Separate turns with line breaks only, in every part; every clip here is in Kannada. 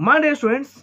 ಮಾನ್ಯ ಸ್ಟೂಡೆಂಟ್ಸ್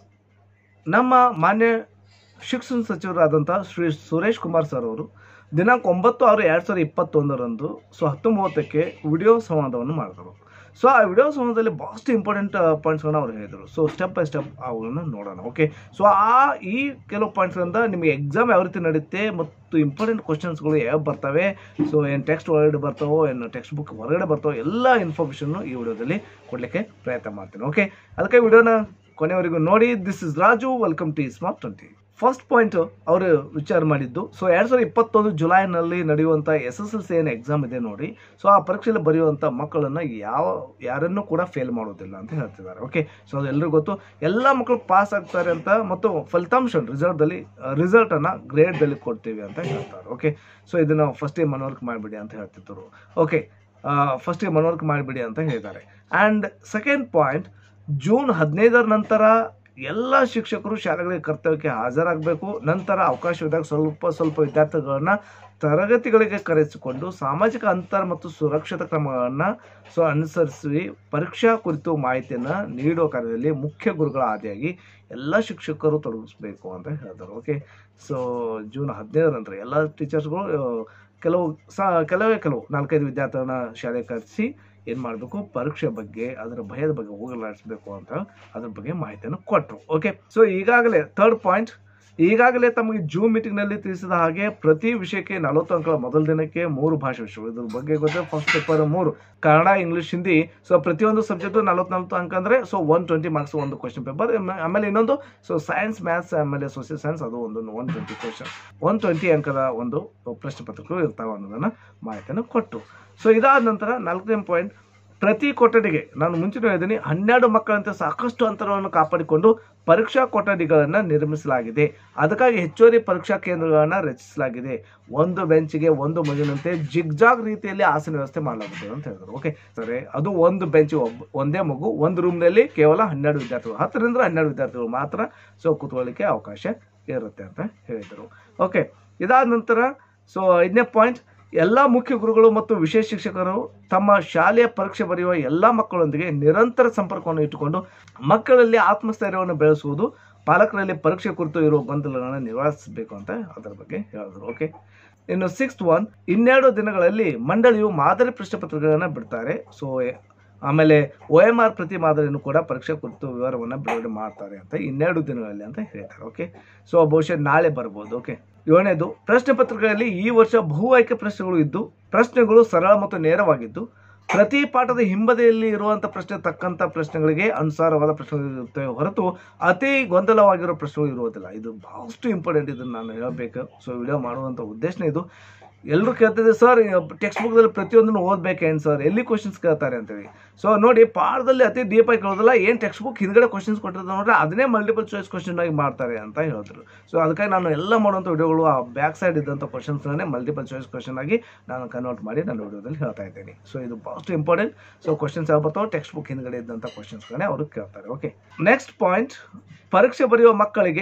ನಮ್ಮ ಮಾನ್ಯ ಶಿಕ್ಷಣ ಸಚಿವರಾದಂಥ ಶ್ರೀ ಸುರೇಶ್ ಕುಮಾರ್ ಸರ್ ಅವರು ದಿನಾಂಕ ಒಂಬತ್ತು ಆರು ಎರಡು ಸಾವಿರದ ಇಪ್ಪತ್ತೊಂದರಂದು ಸೊ ಹತ್ತು ಮೂವತ್ತಕ್ಕೆ ವಿಡಿಯೋ ಸಂವಾದವನ್ನು ಮಾಡಿದರು ಸೊ ಆ ವಿಡಿಯೋ ಸಂವಾದದಲ್ಲಿ ಭಾಳಷ್ಟು ಇಂಪಾರ್ಟೆಂಟ್ ಪಾಯಿಂಟ್ಸ್ಗಳನ್ನ ಅವ್ರು ಹೇಳಿದರು ಸೊ ಸ್ಟೆಪ್ ಬೈ ಸ್ಟೆಪ್ ಅವುಗಳನ್ನ ನೋಡೋಣ ಓಕೆ ಸೊ ಆ ಈ ಕೆಲವು ಪಾಯಿಂಟ್ಸ್ಗಳಿಂದ ನಿಮಗೆ ಎಕ್ಸಾಮ್ ಯಾವ ರೀತಿ ನಡೆಯುತ್ತೆ ಮತ್ತು ಇಂಪಾರ್ಟೆಂಟ್ ಕ್ವಶನ್ಸ್ಗಳು ಯಾವ ಬರ್ತವೆ ಸೊ ಏನು ಟೆಕ್ಸ್ಟ್ ಒಳಗಡೆ ಬರ್ತಾವೋ ಏನು ಟೆಕ್ಸ್ಟ್ ಬುಕ್ ಹೊರಗಡೆ ಬರ್ತಾವೋ ಎಲ್ಲ ಇನ್ಫಾರ್ಮೇಷನ್ನು ಈ ವಿಡಿಯೋದಲ್ಲಿ ಕೊಡಲಿಕ್ಕೆ ಪ್ರಯತ್ನ ಮಾಡ್ತೀನಿ ಓಕೆ ಅದಕ್ಕೆ ವಿಡಿಯೋನ ಕೊನೆವರೆಗೂ ನೋಡಿ this is Raju welcome to smart twenty first point ಅವರು ವಿಚಾರ ಮಾಡಿದ್ದು ಸೊ ಎರಡು ಸಾವಿರದ ಇಪ್ಪತ್ತೊಂದು ಜುಲೈನಲ್ಲಿ ನಡೆಯುವಂಥ ಎಸ್ ಎಸ್ ಎಲ್ ಸಿ ಏನು ಎಕ್ಸಾಮ್ ಇದೆ ನೋಡಿ ಸೊ ಆ ಪರೀಕ್ಷೆಯಲ್ಲಿ ಬರೆಯುವಂಥ ಮಕ್ಕಳನ್ನು ಯಾವ ಯಾರನ್ನೂ ಕೂಡ ಫೇಲ್ ಮಾಡೋದಿಲ್ಲ ಅಂತ ಹೇಳ್ತಿದ್ದಾರೆ ಓಕೆ ಸೊ ಅದು ಎಲ್ರಿಗೂ ಗೊತ್ತು ಎಲ್ಲ ಮಕ್ಕಳು ಪಾಸ್ ಆಗ್ತಾರೆ ಅಂತ ಮತ್ತು ಫಲಿತಾಂಶ ರಿಸಲ್ಟ್ದಲ್ಲಿ ರಿಸಲ್ಟನ್ನು ಗ್ರೇಡ್ದಲ್ಲಿ ಕೊಡ್ತೀವಿ ಅಂತ ಹೇಳ್ತಾರೆ ಓಕೆ ಸೊ ಇದನ್ನು ಫಸ್ಟಿಗೆ ಮನವರಿಕೆ ಮಾಡಿಬಿಡಿ ಅಂತ ಹೇಳ್ತಿದ್ದರು ಓಕೆ ಫಸ್ಟಿಗೆ ಮನವರಿಕೆ ಮಾಡಿಬಿಡಿ ಅಂತ ಹೇಳಿದ್ದಾರೆ ಆ್ಯಂಡ್ ಸೆಕೆಂಡ್ ಪಾಯಿಂಟ್ ಜೂನ್ ಹದಿನೈದರ ನಂತರ ಎಲ್ಲ ಶಿಕ್ಷಕರು ಶಾಲೆಗಳಿಗೆ ಕರ್ತವ್ಯಕ್ಕೆ ಹಾಜರಾಗಬೇಕು ನಂತರ ಅವಕಾಶವಿದ್ದಾಗ ಸ್ವಲ್ಪ ಸ್ವಲ್ಪ ವಿದ್ಯಾರ್ಥಿಗಳನ್ನ ತರಗತಿಗಳಿಗೆ ಕರೆಸಿಕೊಂಡು ಸಾಮಾಜಿಕ ಅಂತರ ಮತ್ತು ಸುರಕ್ಷತಾ ಕ್ರಮಗಳನ್ನು ಸೊ ಅನುಸರಿಸಿ ಪರೀಕ್ಷಾ ಕುರಿತು ಮಾಹಿತಿಯನ್ನು ನೀಡುವ ಕಾರ್ಯದಲ್ಲಿ ಮುಖ್ಯ ಗುರುಗಳ ಆದಿಯಾಗಿ ಎಲ್ಲ ಶಿಕ್ಷಕರು ತೊಡಗಿಸ್ಬೇಕು ಅಂತ ಹೇಳಿದರು ಓಕೆ ಸೊ ಜೂನ್ ಹದಿನೈದರ ನಂತರ ಎಲ್ಲ ಟೀಚರ್ಸ್ಗಳು ಕೆಲವು ಸಾ ಕೆಲವೇ ಕೆಲವು ನಾಲ್ಕೈದು ವಿದ್ಯಾರ್ಥಿಗಳನ್ನ ಶಾಲೆಗೆ ಕರೆಸಿ ಏನು ಮಾಡಬೇಕು ಪರೀಕ್ಷೆ ಬಗ್ಗೆ ಅದರ ಭಯದ ಬಗ್ಗೆ ಹೋಗಲಾಡಿಸ್ಬೇಕು ಅಂತ ಅದ್ರ ಬಗ್ಗೆ ಮಾಹಿತಿಯನ್ನು ಕೊಟ್ಟರು ಓಕೆ ಸೊ ಈಗಾಗಲೇ ಥರ್ಡ್ ಪಾಯಿಂಟ್ ಈಗಾಗಲೇ ತಮಗೆ ಜೂಮ್ ಮೀಟಿಂಗ್ನಲ್ಲಿ ತಿಳಿಸಿದ ಹಾಗೆ ಪ್ರತಿ ವಿಷಯಕ್ಕೆ ನಲವತ್ತು ಅಂಕಗಳ ಮೊದಲ ದಿನಕ್ಕೆ ಮೂರು ಭಾಷೆ ವಿಷಯಗಳು ಇದ್ರ ಬಗ್ಗೆ ಗೊತ್ತೇ ಫಸ್ಟ್ ಪೇಪರ್ ಮೂರು ಕನ್ನಡ ಇಂಗ್ಲೀಷ್ ಹಿಂದಿ ಸೊ ಪ್ರತಿಯೊಂದು ಸಬ್ಜೆಕ್ಟು ನಲವತ್ತು ನಲವತ್ತು ಅಂಕ ಅಂದರೆ ಸೊ ಒನ್ ಟ್ವೆಂಟಿ ಮಾರ್ಕ್ಸ್ ಒಂದು ಕ್ವಶನ್ ಪೇಪರ್ ಆಮೇಲೆ ಇನ್ನೊಂದು ಸೊ ಸೈನ್ಸ್ ಮ್ಯಾಥ್ಸ್ ಆಮೇಲೆ ಸೋಷಿಯಲ್ ಸೈನ್ಸ್ ಅದು ಒಂದು one twenty question one twenty ಅಂಕದ ಒಂದು ಪ್ರಶ್ನೆ ಪತ್ರಗಳು ಇರ್ತಾವೆ ಅನ್ನೋದನ್ನು ಮಾಹಿತಿಯನ್ನು ಕೊಟ್ಟು ಸೊ ಇದಾದ ನಂತರ ನಾಲ್ಕನೇ ಪಾಯಿಂಟ್ ಪ್ರತಿ ಕೊಠಡಿಗೆ ನಾನು ಮುಂಚಿನ ಹೇಳಿದ್ದೀನಿ ಹನ್ನೆರಡು ಮಕ್ಕಳಂತೆ ಸಾಕಷ್ಟು ಅಂತರವನ್ನು ಕಾಪಾಡಿಕೊಂಡು ಪರೀಕ್ಷಾ ಕೊಠಡಿಗಳನ್ನು ನಿರ್ಮಿಸಲಾಗಿದೆ ಅದಕ್ಕಾಗಿ ಹೆಚ್ಚುವರಿ ಪರೀಕ್ಷಾ ಕೇಂದ್ರಗಳನ್ನು ರಚಿಸಲಾಗಿದೆ ಒಂದು ಬೆಂಚಿಗೆ ಒಂದು ಮಗುವಿನಂತೆ ಜಿಗ್ಜಾಗ್ ರೀತಿಯಲ್ಲಿ ಆಸನ ವ್ಯವಸ್ಥೆ ಮಾಡಲಾಗುತ್ತದೆ ಅಂತ ಹೇಳಿದ್ರು ಓಕೆ ಸರಿ ಅದು ಒಂದು ಬೆಂಚ್ ಒಬ್ಬ ಒಂದೇ ಮಗು ಒಂದು ರೂಮ್ನಲ್ಲಿ ಕೇವಲ ಹನ್ನೆರಡು ವಿದ್ಯಾರ್ಥಿಗಳು ಹತ್ತರಿಂದ ಹನ್ನೆರಡು ವಿದ್ಯಾರ್ಥಿಗಳು ಮಾತ್ರ ಸೊ ಕೂತ್ಕೊಳ್ಳಿಕ್ಕೆ ಅವಕಾಶ ಇರುತ್ತೆ ಅಂತ ಹೇಳಿದರು ಓಕೆ ಇದಾದ ನಂತರ ಸೊ ಐದನೇ ಪಾಯಿಂಟ್ ಎಲ್ಲ ಮುಖ್ಯ ಗುರುಗಳು ಮತ್ತು ವಿಶೇಷ ಶಿಕ್ಷಕರು ತಮ್ಮ ಶಾಲೆಯ ಪರೀಕ್ಷೆ ಬರೆಯುವ ಎಲ್ಲ ಮಕ್ಕಳೊಂದಿಗೆ ನಿರಂತರ ಸಂಪರ್ಕವನ್ನು ಇಟ್ಟುಕೊಂಡು ಮಕ್ಕಳಲ್ಲಿ ಆತ್ಮಸ್ಥೈರ್ಯವನ್ನು ಬೆಳೆಸುವುದು ಪಾಲಕರಲ್ಲಿ ಪರೀಕ್ಷೆ ಕುರಿತು ಇರುವ ಗೊಂದಲಗಳನ್ನು ನಿವಾರಿಸಬೇಕು ಅಂತ ಅದರ ಬಗ್ಗೆ ಹೇಳಿದ್ರು ಓಕೆ ಇನ್ನು ಸಿಕ್ಸ್ತ್ ಒನ್ ಇನ್ನೆರಡು ದಿನಗಳಲ್ಲಿ ಮಂಡಳಿಯು ಮಾದರಿ ಪ್ರಶ್ನೆ ಪತ್ರಿಕೆಗಳನ್ನು ಬಿಡ್ತಾರೆ ಸೊ ಆಮೇಲೆ ಒ ಎಮ್ ಆರ್ ಪ್ರತಿ ಮಾದರಿಯನ್ನು ಕೂಡ ಪರೀಕ್ಷೆ ಕುರಿತು ವಿವರವನ್ನು ಬಿಡುಗಡೆ ಮಾಡ್ತಾರೆ ಅಂತ ಇನ್ನೆರಡು ದಿನಗಳಲ್ಲಿ ಅಂತ ಹೇಳ್ತಾರೆ ಓಕೆ ಸೊ ಬಹುಶಃ ನಾಳೆ ಬರ್ಬೋದು ಓಕೆ ಏಳನೇದು ಪ್ರಶ್ನೆ ಪತ್ರಿಕೆಯಲ್ಲಿ ಈ ವರ್ಷ ಬಹು ಆಯ್ಕೆ ಪ್ರಶ್ನೆಗಳು ಇದ್ದು ಪ್ರಶ್ನೆಗಳು ಸರಳ ಮತ್ತು ನೇರವಾಗಿದ್ದು ಪ್ರತಿ ಪಾಠದ ಹಿಂಬದಿಯಲ್ಲಿ ಇರುವಂಥ ಪ್ರಶ್ನೆ ತಕ್ಕಂಥ ಪ್ರಶ್ನೆಗಳಿಗೆ ಅನುಸಾರವಾದ ಪ್ರಶ್ನೆಗಳು ಇರುತ್ತವೆ ಹೊರತು ಅತಿ ಗೊಂದಲವಾಗಿರೋ ಪ್ರಶ್ನೆಗಳು ಇರುವುದಿಲ್ಲ ಇದು ಬಹಳಷ್ಟು ಇಂಪಾರ್ಟೆಂಟ್ ಇದನ್ನು ನಾನು ಹೇಳಬೇಕು ಸೊ ವಿಡಿಯೋ ಮಾಡುವಂಥ ಉದ್ದೇಶನೇ ಇದು ಎಲ್ಲರೂ ಕೇಳ್ತಿದ್ದೆ ಸರ್ ಟೆಕ್ಸ್ಟ್ ಬುಕ್ದಲ್ಲಿ ಪ್ರತಿಯೊಂದನ್ನು ಓದಬೇಕೇನು ಸರ್ ಎಲ್ಲಿ ಕ್ವಶನ್ಸ್ ಕೇಳ್ತಾರೆ ಅಂತೇಳಿ ಸೊ ನೋಡಿ ಪಾಠದಲ್ಲಿ ಅತಿ ಡೀಪ್ ಆಗಿ ಕೇಳೋದಿಲ್ಲ ಏನು ಟೆಕ್ಸ್ಟ್ ಬುಕ್ ಹಿಂದ್ಗಡೆ ಕ್ವಶನ್ಸ್ ಕೊಟ್ಟಿರ್ತಾರೆ ನೋಡ್ರೆ ಅದನ್ನೇ ಮಲ್ಟಿಪಲ್ ಚಾಯ್ಸ್ ಕ್ವಶನ್ ಆಗಿ ಮಾಡ್ತಾರೆ ಅಂತ ಹೇಳಿದ್ರು ಸೊ ಅದಕ್ಕಾಗಿ ನಾನು ಎಲ್ಲ ಮಾಡುವಂಥ ವಿಡಿಯೋಗಳು ಆ ಬ್ಯಾಕ್ ಸೈಡ್ ಇದ್ದಂಥ ಕ್ವಶನ್ಸ್ನೇ ಮಲ್ಟಿಪಲ್ ಚಾಯ್ಸ್ ಕ್ವಶನ್ ಆಗಿ ನಾನು ಕನ್ವರ್ಟ್ ಮಾಡಿ ನಾನು ವಿಡಿಯೋದಲ್ಲಿ ಹೇಳ್ತಾ ಇದ್ದೀನಿ ಸೊ ಇದು ಭಾಳಷ್ಟು ಇಂಪಾರ್ಟೆಂಟ್ ಸೊ ಕ್ವಶನ್ಸ್ ಯಾವ ಬರ್ತಾವೆ ಟೆಕ್ಸ್ಟ್ ಬುಕ್ ಹಿಂದ್ಗಡೆ ಇದ್ದಂಥ ಕ್ವಶನ್ಸ್ಗಳನ್ನೇ ಅವರು ಕೇಳ್ತಾರೆ ಓಕೆ ನೆಕ್ಸ್ಟ್ ಪಾಯಿಂಟ್ ಪರೀಕ್ಷೆ ಬರೆಯುವ ಮಕ್ಕಳಿಗೆ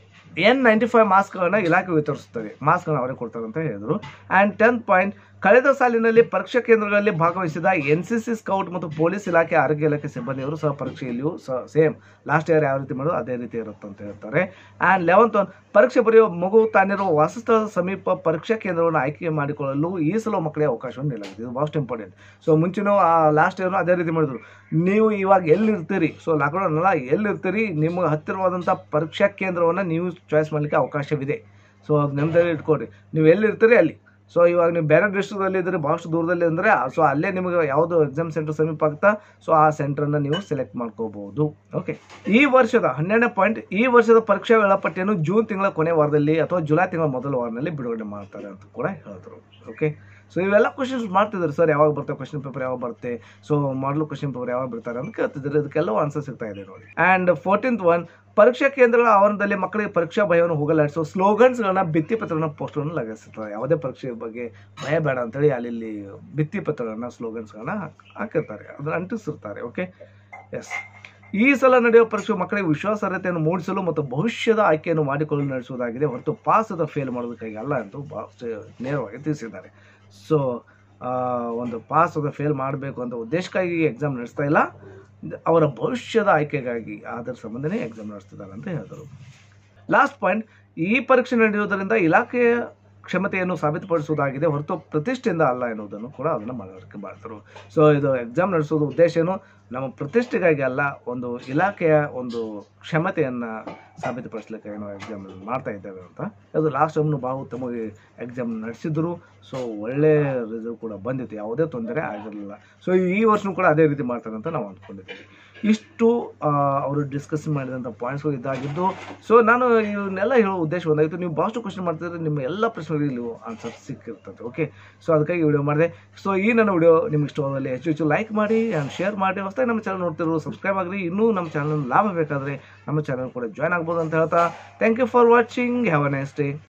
ಎನ್ ನೈಂಟಿ ಫೈವ್ ಮಾಸ್ಕ್ಗಳನ್ನ ಇಲಾಖೆ ವಿತರಿಸುತ್ತದೆ ಮಾಸ್ಕ್ಗಳನ್ನ ಅವರೇ ಕೊಡ್ತಾರೆ ಅಂತ ಹೇಳಿದರು ಆ್ಯಂಡ್ ಟೆಂತ್ ಪಾಯಿಂಟ್ ಕಳೆದ ಸಾಲಿನಲ್ಲಿ ಪರೀಕ್ಷಾ ಕೇಂದ್ರಗಳಲ್ಲಿ ಭಾಗವಹಿಸಿದ ಎನ್ ಸಿ ಸಿ ಸ್ಕೌಟ್ ಮತ್ತು ಪೊಲೀಸ್ ಇಲಾಖೆ ಆರೋಗ್ಯ ಇಲಾಖೆ ಸಿಬ್ಬಂದಿಯವರು ಸಹ ಪರೀಕ್ಷೆಯಲ್ಲಿಯೂ ಸಹ ಸೇಮ್ ಲಾಸ್ಟ್ ಇಯರ್ ಯಾವ ರೀತಿ ಮಾಡೋದು ಅದೇ ರೀತಿ ಇರುತ್ತೆ ಅಂತ ಹೇಳ್ತಾರೆ ಆ್ಯಂಡ್ ಲೆವೆಂತ್ ಒನ್ ಪರೀಕ್ಷೆ ಬರೆಯುವ ಮಗು ತಾನಿರುವ ವಾಸಸ್ಥಳದ ಸಮೀಪ ಪರೀಕ್ಷಾ ಕೇಂದ್ರವನ್ನು ಆಯ್ಕೆ ಮಾಡಿಕೊಳ್ಳಲು ಈ ಸಲ ಮಕ್ಕಳಿಗೆ ಅವಕಾಶವನ್ನು ನೀಡಲಾಗಿದೆ ಇದು ಭಾಳಷ್ಟು ಇಂಪಾರ್ಟೆಂಟ್ ಸೊ ಮುಂಚೆನೂ ಆ ಲಾಸ್ಟ್ ಇಯರ್ನು ಅದೇ ರೀತಿ ಮಾಡಿದ್ರು ನೀವು ಇವಾಗ ಎಲ್ಲಿರ್ತೀರಿ ಸೊ ಲಾಕ್ಡೌನ್ ಅಲ್ಲ ಎಲ್ಲಿರ್ತೀರಿ ನಿಮಗೆ ಹತ್ತಿರವಾದಂಥ ಪರೀಕ್ಷಾ ಕೇಂದ್ರವನ್ನು ನೀವು ಚಾಯ್ಸ್ ಮಾಡಲಿಕ್ಕೆ ಅವಕಾಶವಿದೆ ಸೊ ಅದು ನೆಮ್ಮದಿ ಇಟ್ಕೊಡ್ರಿ ನೀವು ಎಲ್ಲಿರ್ತೀರಿ ಅಲ್ಲಿ ಸೊ ಇವಾಗ ನೀವು ಬೇರೆ ಡಿಸ್ಟ್ರಿಕ್ಟಲ್ಲಿ ಇದ್ದರೆ ಭಾಳಷ್ಟು ದೂರದಲ್ಲಿ ಅಂದರೆ ಸೊ ಅಲ್ಲೇ ನಿಮಗೆ ಯಾವುದು ಎಕ್ಸಾಮ್ ಸೆಂಟರ್ ಸಮೀಪ ಆಗ್ತಾ ಸೊ ಆ ಸೆಂಟ್ರನ್ನು ನೀವು ಸೆಲೆಕ್ಟ್ ಮಾಡ್ಕೋಬಹುದು ಓಕೆ ಈ ವರ್ಷದ ಹನ್ನೆರಡನೇ ಪಾಯಿಂಟ್ ಈ ವರ್ಷದ ಪರೀಕ್ಷಾ ವೇಳಾಪಟ್ಟಿಯನ್ನು ಜೂನ್ ತಿಂಗಳ ಕೊನೆ ವಾರದಲ್ಲಿ ಅಥವಾ ಜುಲೈ ತಿಂಗಳ ಮೊದಲ ವಾರದಲ್ಲಿ ಬಿಡುಗಡೆ ಮಾಡ್ತಾರೆ ಅಂತ ಕೂಡ ಹೇಳಿದ್ರು ಓಕೆ ಸೊ ಇವೆಲ್ಲ ಕ್ವಶನ್ಸ್ ಮಾಡ್ತಿದ್ದಾರೆ ಸರ್ ಯಾವಾಗ ಬರುತ್ತೆ ಕ್ವಶನ್ ಪೇಪರ್ ಯಾವಾಗ ಬರುತ್ತೆ ಸೊ ಮಾಡಲು ಕ್ವಶನ್ ಪೇಪರ್ ಯಾವಾಗ ಬಿಡ್ತಾರೆ ಅಂತ ಕೇಳ್ತಿದ್ದಾರೆ ಇದಕ್ಕೆಲ್ಲವೂ ಆನ್ಸರ್ ಸಿಗ್ತಾ ಇದೆ ನೋಡಿ ಆ್ಯಂಡ್ ಫೋರ್ಟೀನ್ತ್ ಒನ್ ಪರೀಕ್ಷಾ ಕೇಂದ್ರಗಳ ಆವರಣದಲ್ಲಿ ಮಕ್ಕಳಿಗೆ ಪರೀಕ್ಷಾ ಭಯವನ್ನು ಹೋಗಲಾಡಿಸೋ ಸ್ಲೋಗನ್ಸ್ಗಳನ್ನ ಭಿತ್ತಿಪತ್ರಗಳನ್ನ ಪೋಸ್ಟರ್ನ ಲಗರಿಸಿರ್ತಾರೆ ಯಾವುದೇ ಪರೀಕ್ಷೆ ಬಗ್ಗೆ ಭಯ ಬೇಡ ಅಂತೇಳಿ ಅಲ್ಲಿ ಭಿತ್ತಿ ಪತ್ರಗಳನ್ನ ಸ್ಲೋಗನ್ಸ್ಗಳನ್ನ ಹಾಕಿರ್ತಾರೆ ಅದನ್ನ ಅಂಟಿಸಿರ್ತಾರೆ ಓಕೆ ಎಸ್ ಈ ಸಲ ನಡೆಯುವ ಪರೀಕ್ಷೆ ಮಕ್ಕಳಿಗೆ ವಿಶ್ವಾಸಾರ್ಹತೆಯನ್ನು ಮೂಡಿಸಲು ಮತ್ತು ಭವಿಷ್ಯದ ಆಯ್ಕೆಯನ್ನು ಮಾಡಿಕೊಳ್ಳಲು ನಡೆಸುವುದಾಗಿದೆ ಹೊರತು ಪಾಸ್ ಅಥವಾ ಫೇಲ್ ಮಾಡೋದಕ್ಕಾಗಿ ಅಲ್ಲ ಎಂದು ಭಾಳ ನೇರವಾಗಿ ತಿಳಿಸಿದ್ದಾರೆ ಸೊ ಒಂದು ಪಾಸ್ ಅಥವಾ ಫೇಲ್ ಮಾಡಬೇಕು ಅಂತ ಉದ್ದೇಶಕ್ಕಾಗಿ ಎಕ್ಸಾಮ್ ನಡೆಸ್ತಾ ಇಲ್ಲ ಅವರ ಭವಿಷ್ಯದ ಆಯ್ಕೆಗಾಗಿ ಅದರ ಸಂಬಂಧನೇ ಎಕ್ಸಾಮ್ ನಡೆಸ್ತಿದ್ದಾರೆ ಅಂತ ಹೇಳಿದರು ಲಾಸ್ಟ್ ಪಾಯಿಂಟ್ ಈ ಪರೀಕ್ಷೆ ನಡೆಯುವುದರಿಂದ ಇಲಾಖೆಯ ಕ್ಷಮತೆಯನ್ನು ಸಾಬೀತುಪಡಿಸುವುದಾಗಿದೆ ಹೊರತು ಪ್ರತಿಷ್ಠೆಯಿಂದ ಅಲ್ಲ ಎನ್ನುವುದನ್ನು ಕೂಡ ಅದನ್ನು ಮನವರಿಕೆ ಮಾಡಿದರು ಸೊ ಇದು ಎಕ್ಸಾಮ್ ನಡೆಸೋದು ಉದ್ದೇಶ ಏನು ನಮ್ಮ ಪ್ರತಿಷ್ಠೆಗಾಗಿ ಅಲ್ಲ ಒಂದು ಇಲಾಖೆಯ ಒಂದು ಕ್ಷಮತೆಯನ್ನು ಸಾಬೀತುಪಡಿಸ್ಲಿಕ್ಕೆ ಏನೋ ಎಕ್ಸಾಮ್ ಮಾಡ್ತಾ ಇದ್ದೇವೆ ಅಂತ ಅದು ಲಾಸ್ಟ್ ಟೈಮ್ನು ಭಾಳ ಉತ್ತಮವಾಗಿ ಎಕ್ಸಾಮ್ ನಡೆಸಿದ್ರು ಸೊ ಒಳ್ಳೆ ರಿಸಲ್ಟ್ ಕೂಡ ಬಂದಿತ್ತು ಯಾವುದೇ ತೊಂದರೆ ಆಗಿರಲಿಲ್ಲ ಸೊ ಈ ವರ್ಷನೂ ಕೂಡ ಅದೇ ರೀತಿ ಮಾಡ್ತಾರೆ ಅಂತ ನಾವು ಅಂದ್ಕೊಂಡಿದ್ದೀವಿ ಇಷ್ಟು ಆ, ಅವರು ಡಿಸ್ಕಸ್ ಮಾಡಿದಂಥ ಪಾಯಿಂಟ್ಸ್ಗಳು ಇದಾಗಿದ್ದು ಸೊ ನಾನು ಇವನ್ನೆಲ್ಲ ಹೇಳೋ ಉದ್ದೇಶ ಒಂದಾಗಿತ್ತು ನೀವು ಭಾಳಷ್ಟು ಕ್ವಶನ್ ಮಾಡ್ತಿದ್ರೆ ನಿಮ್ಮ ಎಲ್ಲ ಪ್ರಶ್ನೆಗಳಿಗೆ ನೀವು ಆನ್ಸರ್ ಸಿಕ್ಕಿರ್ತದೆ ಓಕೆ ಸೊ ಅದಕ್ಕಾಗಿ ವಿಡಿಯೋ ಮಾಡಿದೆ ಸೊ ಈ ನನ್ನ ವಿಡಿಯೋ ನಿಮ್ಗೆ ಇಷ್ಟವಾದಲ್ಲಿ ಹೆಚ್ಚು ಹೆಚ್ಚು ಲೈಕ್ ಮಾಡಿ ಆ್ಯಂಡ್ ಶೇರ್ ಮಾಡಿ ಹೊಸದಾಗಿ ನಮ್ಮ ಚಾನಲ್ ನೋಡ್ತಿರೋ ಸಬ್ಸ್ಕ್ರೈಬ್ ಆಗಿರಿ ಇನ್ನೂ ನಮ್ಮ ಚಾನಲ್ ಲಾಭ ಬೇಕಾದರೆ ನಮ್ಮ ಚಾನಲ್ ಕೂಡ ಜಾಯ್ನ್ ಆಗ್ಬೋದು ಅಂತ ಹೇಳ್ತಾ thank you for watching have a nice day